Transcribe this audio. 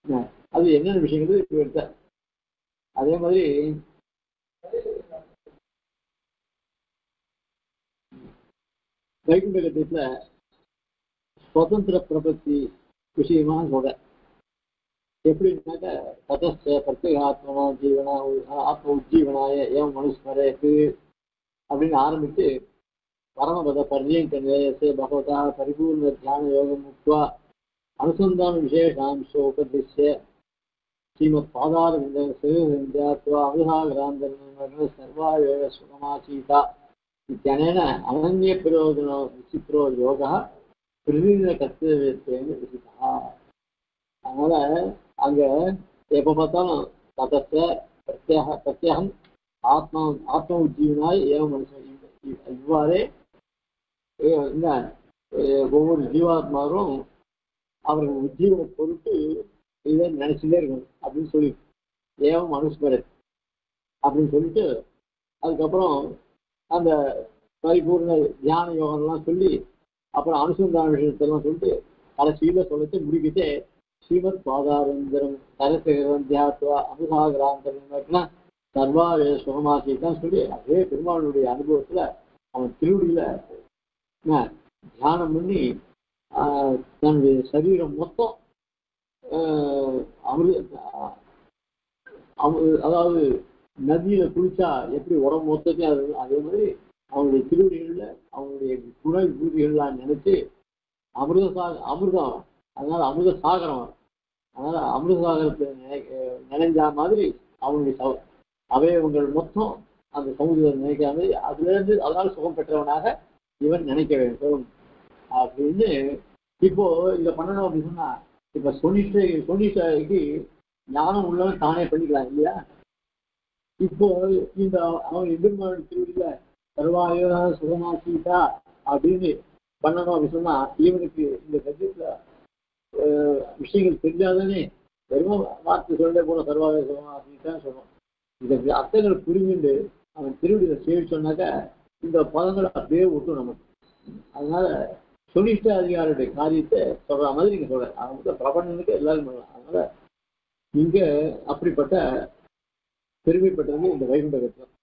என்ன, அது என்னென்ன விஷயங்கள் இப்ப எடுத்தார் அதே மாதிரி வைகுண்ட கட்டத்துல சுதந்திர பிரபத்தி விஷயமா சொல்ற எப்படின்னாக்க ததஸ்த பிரத்யேகாத்மனா ஜீவனா ஆத்ம உஜ்ஜீவனாய ஏவம் மனுஸ்மரேத்து அப்படின்னு ஆரம்பித்து பரமபத பர்யங்க நிலையசே பகவதா பரிபூர்ண தியான யோகம் முக்வா அனுசந்தான விசேஷாம்சோபதிஷ்ய ஸ்ரீமத் பாதார விந்தியாத்வா அமிர்தாகிராந்தன் சர்வாயோக சுகமாசீதா இத்தியனேன அனன்ய பிரயோஜன விசித்திரோ யோகா பிரதிநித கர்த்தவியத்தேன்னு விசிதா அதனால அங்க எப்ப பார்த்தாலும் ததத்த பிரத்யேக பிரத்யேகம் ஆத்மா ஆத்ம உஜ்ஜீவனாய் ஏவ மனுஷன் இவ்- இவ்- இவ்வாறே ஏ- என்ன ஏ, ஒவ்வொரு ஜீவாத்மாரும் அவர்கள் உஜ்ஜீவனை பொருட்டு இதை நினைச்சுட்டே இருக்கணும் அப்படின்னு சொல்லி ஏவம் அனுஸ்மரத் அப்படின்னு சொல்லிட்டு அதுக்கப்புறம் அந்த பரிபூர்ண தியான யோகம்லாம் சொல்லி அப்புறம் அனுசந்தான விஷயத்தெல்லாம் சொல்லிட்டு கடைசியில சொல்லிட்டு முடிக்கிட்டே ஸ்ரீமத் பாதாரந்திரம் தரசேகரம் தியாத்வா அமுதாகிராந்தரம் சர்வாவே சுகமாசிதான் சொல்லி அதே பெருமாளுடைய அனுபவத்துல அவன் திருவடியில என்ன, தியானம் பண்ணி ஆஹ், தன்னுடைய சரீரம் மொத்தம் ஆஹ், அமிர்த ஆஹ், அமு- அதாவது நதியில குளிச்சா எப்படி உடம்பு மொத்தத்தையும் அது அதே மாதிரி அவனுடைய திருவடிகள்ல அவனுடைய குண விபூதிகள்லாம் நினைச்சு அமிர்த சாக அமிர்தம் அதனால அமிர்த சாகரம் வரும். அதனால அமிர்த சாகரத்தை நினை அஹ் நினைஞ்சா மாதிரி அவனுடைய சவ- அவயவங்கள் மொத்தம் அந்த சமுதிரம் நினைக்கிற மாதிரி அதுல இருந்து அதனால சுகம் பெற்றவனாக இவன் நினைக்க வேண்டும் அப்படின்னு இப்போ இத பண்ணணும் அப்படின்னு சொன்னா இப்ப சொனிஷ்ட சொனிஷ்டைக்கு ஞானம் உள்ளவன் தானே பண்ணிக்கலாம் இல்லையா இப்போ இந்த அவன் எதிர்மான திருவிழியில சர்வாயுத சுகமா சீதா அப்படின்னு பண்ணணும் அப்படின்னு சொன்னா இவனுக்கு இந்த சத்தியத்துல அஹ், விஷயங்கள் தெரிஞ்சாதானே வெறும் வார்த்தை சொல்ல போல சர்வாயுத சுகமா சீதான்னு சொல்லுவான் இந்த அர்த்தங்கள் புரிஞ்சுண்டு அவன் திருவிழியில சேவிச்சோன்னாக்க இந்த பதங்களை அப்படியே விட்டும் நமக்கு அதனால சொலிஷ்ட அதிகாரியுடைய காரியத்தை சொல்ற மாதிரி நீங்க சொல்ற அவங்க பிரபஞ்சனுக்கு எல்லாரும் பண்ணலாம் அதனால இங்க அப்படிப்பட்ட பெருமைப்பட்டது இந்த வைகுண்ட கட்டம்